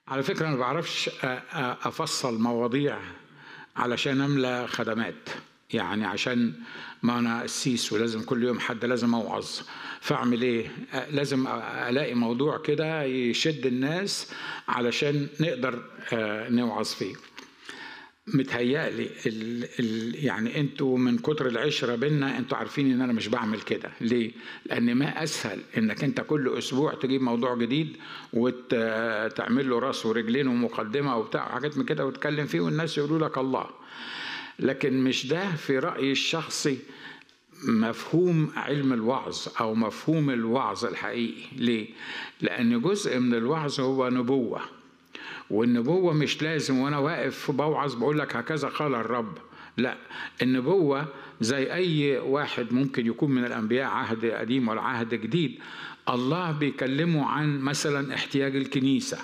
على فكرة أنا ما بعرفش أ- أ- أفصل مواضيع علشان أملى خدمات يعني عشان ما أنا قسيس ولازم كل يوم حد لازم أوعظ فأعمل إيه؟ أ- لازم أ- ألاقي موضوع كده يشد الناس علشان نقدر آه، نوعظ فيه متهيألي ال ال يعني انتوا من كتر العشرة بينا انتوا عارفين ان انا مش بعمل كده ليه؟ لان ما اسهل انك انت كل اسبوع تجيب موضوع جديد وتعمل له راس ورجلين ومقدمة وبتاع وحاجات من كده وتتكلم فيه والناس يقولوا لك الله لكن مش ده في رأيي الشخصي مفهوم علم الوعظ او مفهوم الوعظ الحقيقي ليه؟ لان جزء من الوعظ هو نبوه والنبوة مش لازم وأنا واقف بوعظ بقول لك هكذا قال الرب لا النبوة زي أي واحد ممكن يكون من الأنبياء عهد قديم ولا عهد جديد الله بيكلمه عن مثلا احتياج الكنيسة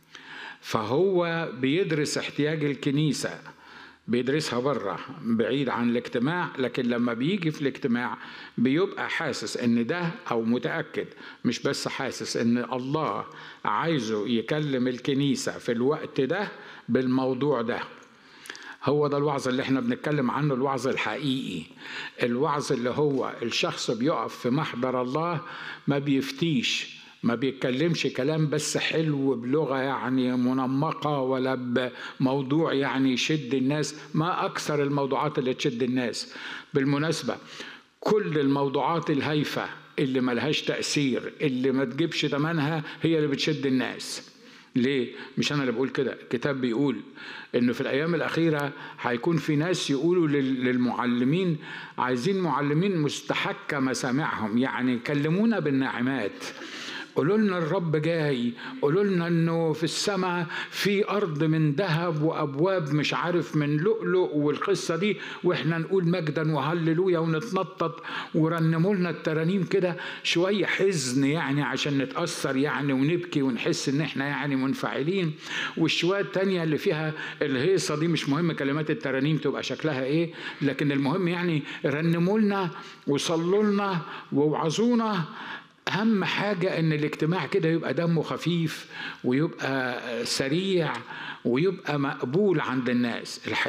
فهو بيدرس احتياج الكنيسة بيدرسها بره بعيد عن الاجتماع لكن لما بيجي في الاجتماع بيبقى حاسس ان ده او متاكد مش بس حاسس ان الله عايزه يكلم الكنيسه في الوقت ده بالموضوع ده هو ده الوعظ اللي احنا بنتكلم عنه الوعظ الحقيقي الوعظ اللي هو الشخص بيقف في محضر الله ما بيفتيش ما بيتكلمش كلام بس حلو بلغة يعني منمقة ولا بموضوع يعني يشد الناس ما أكثر الموضوعات اللي تشد الناس بالمناسبة كل الموضوعات الهايفة اللي ملهاش تأثير اللي ما تجيبش تمنها هي اللي بتشد الناس ليه؟ مش أنا اللي بقول كده، الكتاب بيقول إنه في الأيام الأخيرة هيكون في ناس يقولوا لل- للمعلمين عايزين معلمين مستحكة مسامعهم، يعني كلمونا بالناعمات. قولوا لنا الرب جاي قولوا لنا انه في السماء في ارض من ذهب وابواب مش عارف من لؤلؤ والقصه دي واحنا نقول مجدا وهللويا ونتنطط ورنموا لنا الترانيم كده شويه حزن يعني عشان نتاثر يعني ونبكي ونحس ان احنا يعني منفعلين والشويه التانية اللي فيها الهيصه دي مش مهم كلمات الترانيم تبقى شكلها ايه لكن المهم يعني رنموا لنا وصلوا لنا ووعظونا أهم حاجة إن الاجتماع كده يبقى دمه خفيف ويبقى سريع ويبقى مقبول عند الناس الحقيقة